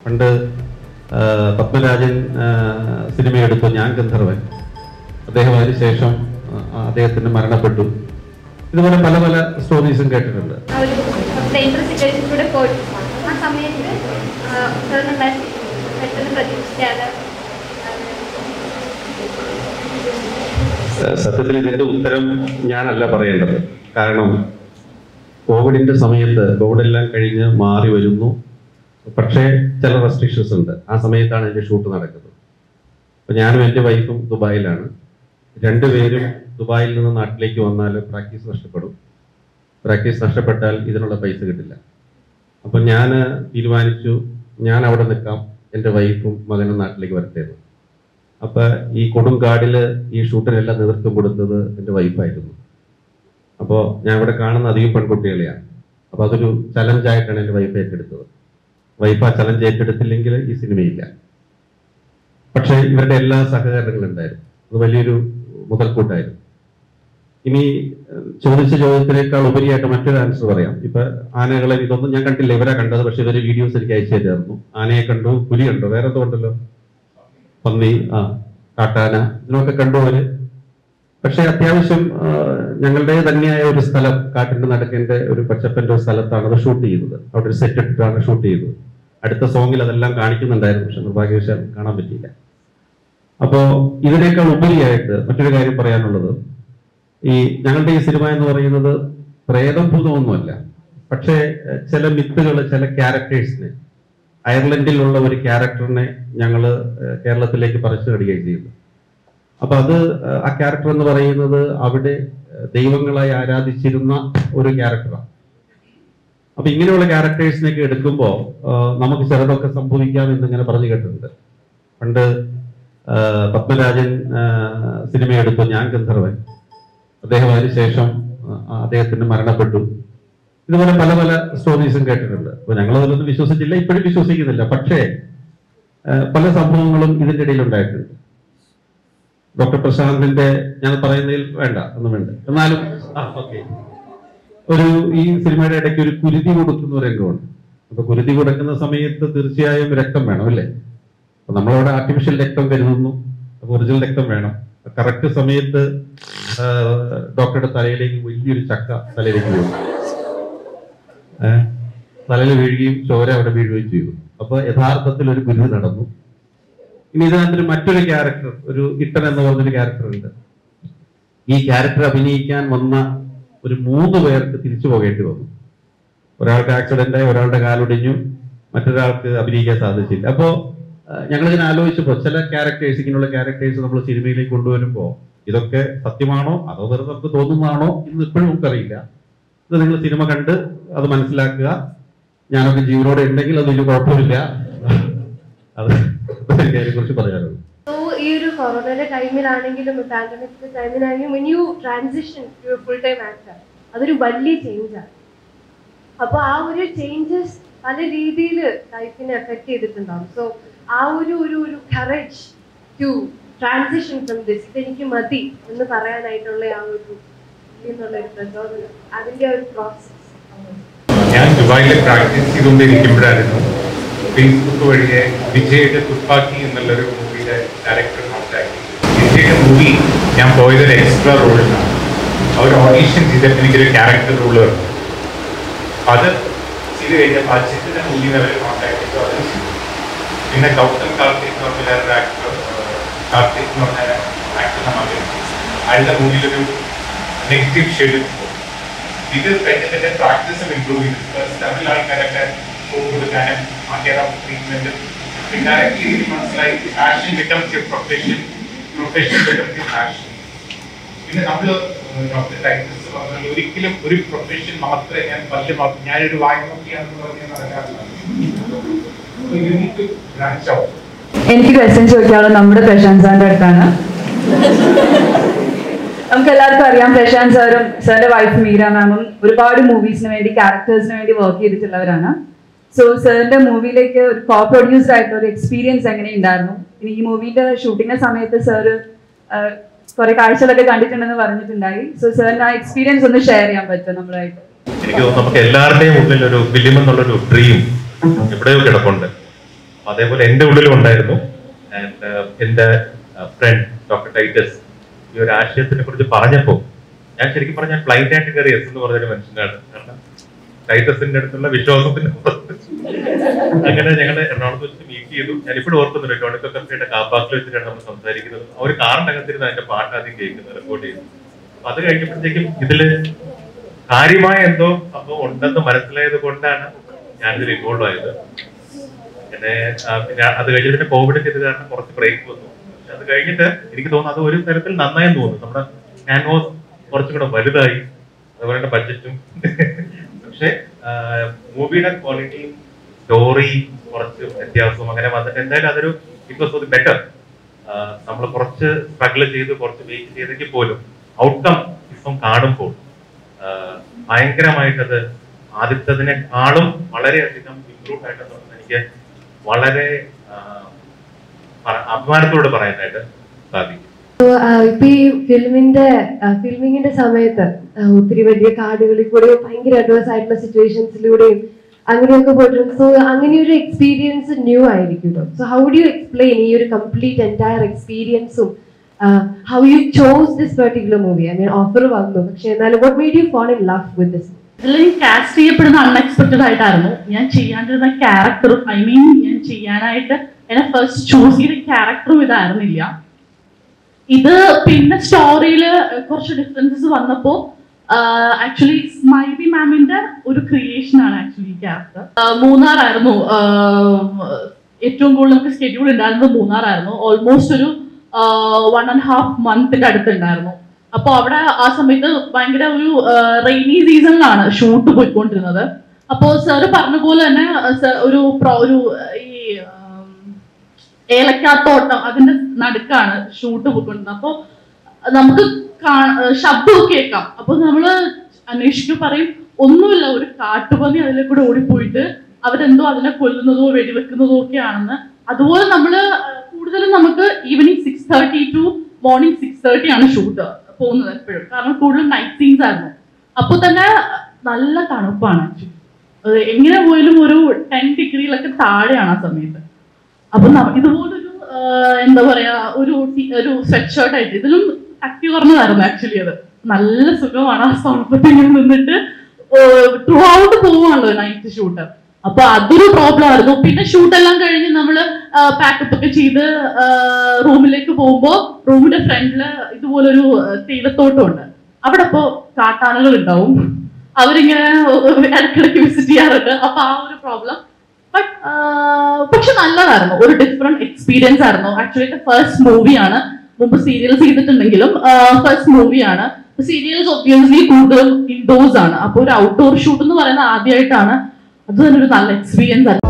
പണ്ട് ആ, പത്മരാജൻ ആ, സിനിമയെടുത്തു ഞാൻ ഗന്ധർവൻ അദ്ദേഹം അതിനുശേഷം ആ, അദ്ദേഹത്തിന് മരണപ്പെട്ടു ഇതുപോലെ പല പല സ്റ്റോറീസും കേട്ടിട്ടുണ്ട് ആ ഒരു ഡേഞ്ചറസ് സിറ്റുവേഷനിലൂടെ പോയി ആ സമയത്ത് സാറിനുണ്ടായ പെട്ടെന്ന് പ്രതീക്ഷിക്കാതെ ഏഹ് സത്യത്തിൽ ഇതിന്റെ ഉത്തരം ഞാനല്ല പറയേണ്ടത് കാരണം കോവിഡിന്റെ സമയത്ത് കോവിഡെല്ലാം കഴിഞ്ഞ് മാറി വരുന്നു പക്ഷേ ചില റെസ്ട്രിക്ഷൻസ് ഉണ്ട് ആ സമയത്താണ് എൻ്റെ ഷൂട്ട് നടക്കുന്നത് അപ്പോൾ ഞാനും എൻ്റെ വൈഫും ദുബായിലാണ് രണ്ടുപേരും ദുബായിൽ നിന്ന് നാട്ടിലേക്ക് വന്നാൽ പ്രാക്ടീസ് നഷ്ടപ്പെടും പ്രാക്ടീസ് നഷ്ടപ്പെട്ടാൽ ഇതിനുള്ള പൈസ കിട്ടില്ല അപ്പം ഞാൻ തീരുമാനിച്ചു ഞാൻ അവിടെ നിൽക്കാം എൻ്റെ വൈഫും മകനും നാട്ടിലേക്ക് വരട്ടേന്ന് അപ്പൊ ഈ കൊടുങ്കാടില് ഈ ഷൂട്ടിനെല്ലാം നേതൃത്വം കൊടുത്തത് എൻ്റെ വൈഫായിരുന്നു അപ്പോൾ ഞാൻ ഇവിടെ കാണുന്ന അധികം പെൺകുട്ടികളെയാണ് അപ്പൊ അതൊരു ചലഞ്ച് ആയിട്ടാണ് എൻ്റെ വൈഫ് ഏറ്റെടുത്തത് വൈഫ് ആ ചലഞ്ച് ഏറ്റെടുത്തില്ലെങ്കിൽ ഈ സിനിമയില്ല പക്ഷേ ഇവരുടെ എല്ലാ സഹകരണങ്ങളും ഉണ്ടായിരുന്നു അത് വലിയൊരു മുതൽക്കൂട്ടായിരുന്നു ഇനി ഏഹ്, ചോദിച്ച ചോദ്യത്തിനേക്കാൾ ഉപരിയായിട്ട് മറ്റൊരു ആൻസർ പറയാം ഇപ്പൊ ആനകളെ ഇതൊന്നും ഞാൻ കണ്ടില്ല ഇവരാ കണ്ടത് പക്ഷെ ഇവര് വീഡിയോസ് എനിക്ക് അയച്ചു തരുമായിരുന്നു ആനയെ കണ്ടു പുലി കണ്ടു വേറെ എന്തോ ഉണ്ടല്ലോ പന്നി ആ കാട്ടാന ഇതിനൊക്കെ കണ്ടു അവര് പക്ഷെ അത്യാവശ്യം ആ, ഞങ്ങളുടെ തന്നെയായ ഒരു സ്ഥലം കാട്ടിന്റെ നടക്കിന്റെ ഒരു പച്ചപ്പന്റെ ഒരു സ്ഥലത്താണ് അത് ഷൂട്ട് ചെയ്യുന്നത് അവിടെ ഒരു സെറ്റ് ഇട്ടിട്ടാണ് ഷൂട്ട് ചെയ്തത് അടുത്ത സോങ്ങിൽ അതെല്ലാം കാണിക്കുന്നുണ്ടായിരുന്നു പക്ഷെ നിർഭാഗ്യവശാൽ കാണാൻ പറ്റിയില്ല അപ്പോ ഇതിനേക്കാൾ ഉപരിയായിട്ട് മറ്റൊരു കാര്യം പറയാനുള്ളത് ഈ ഞങ്ങളുടെ ഈ സിനിമ എന്ന് പറയുന്നത് പ്രേതഭൂതമൊന്നുമല്ല പക്ഷേ എഹ്, ചില മിത്തുകൾ ചില ക്യാരക്ടേഴ്സിനെ അയർലൻഡിലുള്ള ഒരു ക്യാരക്ടറിനെ ഞങ്ങൾ കേരളത്തിലേക്ക് പറിച്ചു നടുകയും ചെയ്തു അപ്പൊ അത് ഏഹ്, ആ ക്യാരക്ടർ എന്ന് പറയുന്നത് അവിടെ ഏഹ്, ദൈവങ്ങളായി ആരാധിച്ചിരുന്ന ഒരു ക്യാരക്ടറാണ് അപ്പൊ ഇങ്ങനെയുള്ള ക്യാരക്ടേഴ്സിനെയൊക്കെ എടുക്കുമ്പോൾ നമുക്ക് ചിലതൊക്കെ സംഭവിക്കാം എന്നിങ്ങനെ പറഞ്ഞു കേട്ടിട്ടുണ്ട് പണ്ട് ഏഹ്, പത്മരാജൻ ഏഹ്, സിനിമയെടുത്തു ഞാൻ ഗന്ധർവൻ അദ്ദേഹം അതിനുശേഷം ആ, അദ്ദേഹത്തിന് മരണപ്പെട്ടു ഇതുപോലെ പല പല സ്റ്റോറീസും കേട്ടിട്ടുണ്ട് അപ്പൊ ഞങ്ങൾ അതിലൊന്നും വിശ്വസിച്ചില്ല ഇപ്പോഴും വിശ്വസിക്കുന്നില്ല പക്ഷേ ആ, പല സംഭവങ്ങളും ഇതിന്റെ ഇടയിൽ ഉണ്ടായിട്ടുണ്ട് ഡോക്ടർ പ്രശാന്തിന്റെ ഞാൻ പറയുന്നതിൽ വേണ്ട ഒന്നും വേണ്ട എന്നാലും ആ, okay. ഒരു ഈ സിനിമയുടെ ഇടയ്ക്ക് ഒരു കുരുതി കൊടുക്കുന്ന ഒരു രംഗമുണ്ട് അപ്പൊ കുരുതി കൊടുക്കുന്ന സമയത്ത് തീർച്ചയായും രക്തം വേണം അല്ലേ അപ്പൊ നമ്മളവിടെ ആർട്ടിഫിഷ്യൽ രക്തം കരുതുന്നു അപ്പൊ ഒറിജിനൽ രക്തം വേണം കറക്റ്റ് സമയത്ത് ആ, ഡോക്ടറുടെ തലയിലേക്ക് വലിയൊരു ചക്ക തലയിലേക്ക് വീഴും ഏഹ് തലയിൽ വീഴുകയും ചോര അവിടെ വീഴുകയും ചെയ്തു അപ്പൊ യഥാർത്ഥത്തിൽ ഒരു കുരുതി നടന്നു ഇനി ഇതിനകത്തൊരു മറ്റൊരു ക്യാരക്ടർ ഒരു ഇട്ടൻ എന്ന് പറഞ്ഞൊരു ക്യാരക്ടർ ഉണ്ട് ഈ ക്യാരക്ടർ അഭിനയിക്കാൻ വന്ന ഒരു മൂന്ന് പേർക്ക് തിരിച്ചു പോകേണ്ടി വന്നു ഒരാൾക്ക് ആക്സിഡന്റ് ആയി ഒരാളുടെ കാലൊടിഞ്ഞു മറ്റൊരാൾക്ക് അഭിനയിക്കാൻ സാധിച്ചില്ല അപ്പോ ഞങ്ങൾ ഇതിനെ ആലോചിച്ചപ്പോൾ ചില ക്യാരക്ടേഴ്സ് ഇങ്ങനെയുള്ള ക്യാരക്ടേഴ്സ് നമ്മൾ സിനിമയിലേക്ക് കൊണ്ടുവരുമ്പോൾ ഇതൊക്കെ സത്യമാണോ അതോ വെറുതെ നമുക്ക് തോന്നുന്നതാണോ എന്ന് ഇപ്പോഴും നമുക്കറിയില്ല ഇത് നിങ്ങൾ സിനിമ കണ്ട് അത് മനസ്സിലാക്കുക ഞാനൊക്കെ ജീവനോടെ ഉണ്ടെങ്കിൽ അത് വലിയ കുഴപ്പമില്ല അത് എനിക്ക് അതിനെ കുറിച്ച് പറയാനുള്ളൂ സോ ഈ ഒരു കൊറോണയുടെ ടൈമിലാണെങ്കിലും പാൻഡമിക്സിന്റെ ടൈമിലാണെങ്കിലും when you transition to a full time actor അതൊരു വലിയ ചേഞ്ചാണ് അപ്പൊ ആ ഒരു ചേഞ്ചസ് പല രീതിയിൽ ലൈഫിനെ എഫക്ട് ചെയ്തിട്ടുണ്ടാവും സോ ആ ഒരു ഒരു ഒരു courage to transition from this ഇതെനിക്ക് മതി എന്ന് പറയാനായിട്ടുള്ള ആ ഒരു എന്നുള്ള ഒരു പ്രചോദനം അതിന്റെ ഒരു പ്രോസസ് ഞാൻ ദുബായിൽ പ്രാക്ടീസ് ചെയ്തുകൊണ്ടിരിക്കുമ്പോഴായിരുന്നു ഫേസ്ബുക്ക് വഴിയെ വിജയുടെ തുപ്പാക്കി എന്നുള്ളൊരു മൂവിയുടെ ഡയറക്ടർ കോൺടാക്ട് വിജയുടെ മൂവി ഞാൻ പോയത് ഒരു എക്സ്ട്രാ റോളിലാണ് അവർ ഓഡീഷൻ ചെയ്തപ്പോൾ എനിക്കൊരു ക്യാരക്ടർ റോള് തന്നു അത് ചെയ്ത് കഴിഞ്ഞപ്പോൾ ആ ചിത്രത്തിന്റെ മൂവി അവർ കോൺടാക്ട് ചെയ്തു അത് ചെയ്തു. പിന്നെ ഗൗതം കാർത്തിക് എന്ന് പറഞ്ഞ വേറൊരു ആക്ടർ കാർത്തിക് എന്ന് പറഞ്ഞ ആക്ടറിനെ മകൻ അയാളുടെ മൂവിയിലൊരു നെഗറ്റീവ് ഷെയ്ഡ് ഇത് കഴിഞ്ഞതിന്റെ പ്രാക്ടീസും ഇമ്പ്രൂവ് ചെയ്തു സെവൽ ആൾക്കാരൊക്കെ ഫോൺ കൊടുക്കാനും ആദ്യം ട്രീറ്റ്മെന്റ് ഡയറക്ട്ലി മനസ്സിലായി passion becomes your profession profession becomes your passion പിന്നെ നമ്മൾ ഡോക്ടർ ടൈറ്റസ് പറഞ്ഞാൽ ഒരിക്കലും ഒരു പ്രൊഫഷൻ മാത്രമേ ഞാൻ പല്ല് മാത്രം ഞാനൊരു വായ്മൊക്കെയാണെന്ന് പറഞ്ഞ് നടക്കാറില്ല യൂണിറ്റ് ബ്രാഞ്ച് ഔട്ട് എനിക്ക് ക്വസ്റ്റ്യൻ ചോദിക്കാനുള്ളത് നമ്മുടെ പ്രശാന്ത് സാറിന്റെ അടുത്താണ് നമുക്ക് എല്ലാവർക്കും അറിയാം പ്രശാന്ത് സാറും സാറിന്റെ വൈഫ് മീര മാമും ഒരുപാട് മൂവീസിന് വേണ്ടി ക്യാരക്ടേഴ്സിന് വേണ്ടി വർക്ക് ചെയ്തിട്ടുള്ളവരാണ് സോ സാറിന്റെ മൂവിയിലേക്ക് ഒരു കോ പ്രൊഡ്യൂസർ ആയിട്ടുള്ള ഒരു എക്സ്പീരിയൻസ് എങ്ങനെ ഉണ്ടായിരുന്നു ഇനി ഈ മൂവിന്റെ ഷൂട്ടിങ്ങിന്റെ സമയത്ത് സാറ് കുറെ കാഴ്ചകളൊക്കെ കണ്ടിട്ടുണ്ടെന്ന് പറഞ്ഞിട്ടുണ്ടായി സോ സാറിന് ആ എക്സ്പീരിയൻസ് ഒന്ന് ഷെയർ ചെയ്യാൻ പറ്റുമോ നമ്മളായിട്ട് എനിക്ക് തോന്നുന്നു നമുക്ക് എല്ലാവരുടെയും ഉള്ളിൽ ഒരു ഫിലിം എന്നുള്ളൊരു ഡ്രീം എവിടെയോ കിടപ്പുണ്ട് അപ്പൊ അതേപോലെ എൻ്റെ ഉള്ളിലും ഉണ്ടായിരുന്നു ആൻഡ് എൻ്റെ ഫ്രണ്ട് ഡോക്ടർ ടൈറ്റസ് ഈ ഒരു ആശയത്തിനെ കുറിച്ച് പറഞ്ഞപ്പോൾ ഞാൻ ശരിക്കും പറഞ്ഞാൽ ഫ്ലൈറ്റ് ആയിട്ട് കയറി എസ് എന്ന് പറഞ്ഞൊരു മനുഷ്യനാണ് കാരണം ടൈറ്റസിന്റെ അടുത്തുള്ള വിശ്വാസത്തിന് പുറത്ത് അങ്ങനെ ഞങ്ങൾ എറണാകുളത്ത് വെച്ച് മീറ്റ് ചെയ്തു ഞാൻ ഇപ്പോഴും ഓർക്കുന്നുണ്ട് ടോണിക്കോ കഫേയുടെ കാപ്പാക്കിൽ വെച്ചിട്ടാണ് നമ്മൾ സംസാരിക്കുന്നത് ആ ഒരു കാറിനകത്തിരുന്ന് അതിന്റെ പാട്ട് ആദ്യം കേൾക്കുന്നത് റെക്കോർഡ് ചെയ്തു അപ്പൊ അത് കഴിഞ്ഞപ്പോഴത്തേക്കും ഇതില് കാര്യമായ എന്തോ സംഭവം ഉണ്ടെന്ന് മനസ്സിലായത് കൊണ്ടാണ് ഞാനിതിൽ ഇൻവോൾവ് ആയത് പിന്നെ ആ, പിന്നെ അത് കഴിഞ്ഞ് പിന്നെ കോവിഡിന്റെ ഇത് കാരണം കുറച്ച് ബ്രേക്ക് വന്നു പക്ഷെ അത് കഴിഞ്ഞിട്ട് എനിക്ക് തോന്നുന്നു അത് ഒരു തരത്തിൽ നന്നായെന്ന് തോന്നുന്നു നമ്മുടെ ക്യാൻവാസ് കുറച്ചും കൂടെ വലുതായി അതുപോലെ തന്നെ ബഡ്ജറ്റും പക്ഷെ മൂവിയുടെ ക്വാളിറ്റിയും സ്റ്റോറി കുറച്ച് വ്യത്യാസവും അങ്ങനെ വന്നിട്ട് എന്തായാലും അതൊരു ഇറ്റ് വാസ് ബെറ്റർ നമ്മൾ കുറച്ച് സ്ട്രഗിൾ ചെയ്ത് കുറച്ച് വെയിറ്റ് ചെയ്തെങ്കിൽ പോലും ഔട്ട്കം ഇപ്പം കാണുമ്പോൾ ആ, ഭയങ്കരമായിട്ടത് ആദ്യത്തതിനെക്കാളും വളരെയധികം ഇമ്പ്രൂവ് ആയിട്ടെന്ന് എനിക്ക് വളരെ ആ, പറ- അഭിമാനത്തോട് പറയാനായിട്ട് സാധിക്കും ഇപ്പൊ ഈ ഫിലിമിന്റെ ഫിൽമിങ്ങിന്റെ സമയത്ത് ആ, ഒത്തിരി വലിയ കാടുകളിൽ കൂടെയും ഭയങ്കര അഡ്വേഴ്സ് ആയിട്ടുള്ള സിറ്റുവേഷൻസിലൂടെയും അങ്ങനെയൊക്കെ പോയിട്ടുണ്ട് സോ അങ്ങനെ ഒരു എക്സ്പീരിയൻസ് ന്യൂ ആയിരിക്കുമല്ലോ so how do you explain ഈ ഒരു കംപ്ലീറ്റ് എൻറ്റയർ എക്സ്പീരിയൻസും how you chose this particular movie I mean offer വന്നു പക്ഷെ എന്നാലും what made you fall in love with this ഇതിൽ കാസ്റ്റ് ചെയ്യപ്പെടുന്ന അൺഎക്സ്പെക്ടഡ് ആയിട്ടായിരുന്നു ഞാൻ ചെയ്യാണ്ടിരുന്ന ക്യാരക്ടറും ഐ മീൻ ഞാൻ ചെയ്യാനായിട്ട് എന്നെ ഫസ്റ്റ് ചൂസ് ചെയ്ത ക്യാരക്ടറും ഇതായിരുന്നില്ല ഇത് പിന്നെ സ്റ്റോറിയിൽ കുറച്ച് ഡിഫറൻസസ് വന്നപ്പോൾ ആക്ച്വലി സ്മൈലി മാമിന്റെ ഒരു ക്രിയേഷൻ ആണ് ആക്ച്വലി ക്യാരക്ടർ മൂന്നാറായിരുന്നു ആഹ് ഏറ്റവും കൂടുതൽ നമുക്ക് സ്കെഡ്യൂൾ ഉണ്ടായിരുന്നത് മൂന്നാറായിരുന്നു ഓൾമോസ്റ്റ് ഒരു വൺ ആൻഡ് ഹാഫ് മന്തിന്റെ അടുത്തുണ്ടായിരുന്നു അപ്പോൾ അവിടെ ആ സമയത്ത് ഭയങ്കര ഒരു റെയിനി സീസണിലാണ് ഷൂട്ട് പോയിക്കൊണ്ടിരുന്നത് അപ്പോൾ സാറ് പറഞ്ഞ പോലെ തന്നെ sir ഒരു pro- ഒരു ഈ ആം, ഏലക്കാത്തോട്ടം അതിന്റെ നടുക്കാണ് ഷൂട്ട് പോയിക്കൊണ്ടിരുന്നത് അപ്പോൾ നമുക്ക് കാ- ശബ്ദമൊക്കെ കേൾക്കാം അപ്പൊ നമ്മള് അന്വേഷിക്കും പറയും ഒന്നുമില്ല ഒരു കാട്ടുപന്നി അതിലെ കൂടെ ഓടിപ്പോയിട്ട് അവരെന്തോ അതിനെ കൊല്ലുന്നതോ വെടിവെക്കുന്നതോ ഒക്കെ ആണെന്ന് അതുപോലെ നമ്മള് കൂടുതലും നമുക്ക് evening six thirty to morning six thirty ആണ് ഷൂട്ട് പോകുന്നത് എപ്പോഴും കാരണം കൂടുതലും നൈറ്റ് സീൻസ് ആയിരുന്നു അപ്പോൾ തന്നെ നല്ല തണുപ്പാണ് actually. അത് എങ്ങനെ പോയാലും ഒരു ടെൻ ഡിഗ്രിയിലൊക്കെ താഴെയാണ് ആ സമയത്ത് അപ്പൊ ന- ഇതുപോലൊരു ആ, എന്താ പറയാ ഒരു ടി- ഒരു സ്വെറ്റ് ഷർട്ട് ആയിട്ട് ഇതിലും കട്ടി കുറഞ്ഞതായിരുന്നു ആക്ച്വലി അത് നല്ല സുഖമാണ് ആ തണുപ്പത്തിൽ ഇങ്ങനെ നിന്നിട്ട് ത്രൂ ഔട്ട് പോവാണല്ലോ നൈറ്റ് ഷൂട്ട് അപ്പൊ അതൊരു പ്രോബ്ലം ആയിരുന്നു പിന്നെ ഷൂട്ട് എല്ലാം കഴിഞ്ഞ് നമ്മള് പാക്കപ്പ് ഒക്കെ ചെയ്ത് റൂമിലേക്ക് പോകുമ്പോ റൂമിന്റെ ഫ്രണ്ടില് ഇതുപോലൊരു ആ, തേയിലത്തോട്ടമുണ്ട് അവിടെ ഇപ്പോ കാട്ടാനകൾ ഉണ്ടാവും അവരിങ്ങനെ ഇടയ്ക്കിടയ്ക്ക് വിസിറ്റ് ചെയ്യാറുണ്ട് അപ്പൊ ആ ഒരു പ്രോബ്ലം ബട്ട് പക്ഷെ നല്ലതായിരുന്നു ഒരു ഡിഫറെന്റ് എക്സ്പീരിയൻസ് ആയിരുന്നു ആക്ച്വലി എന്റെ ഫസ്റ്റ് മൂവിയാണ് മുമ്പ് സീരിയൽസ് ചെയ്തിട്ടുണ്ടെങ്കിലും ഫസ്റ്റ് മൂവിയാണ് സീരിയൽസ് ഒബ്വിയസ്ലി കൂടുതലും ഇൻഡോഴ്സ് ആണ് അപ്പോൾ ഒരു ഔട്ട്ഡോർ ഷൂട്ട് എന്ന് പറയുന്നത് ആദ്യമായിട്ടാണ് അത് തന്നെ ഒരു നല്ല എക്സ്പീരിയൻസ്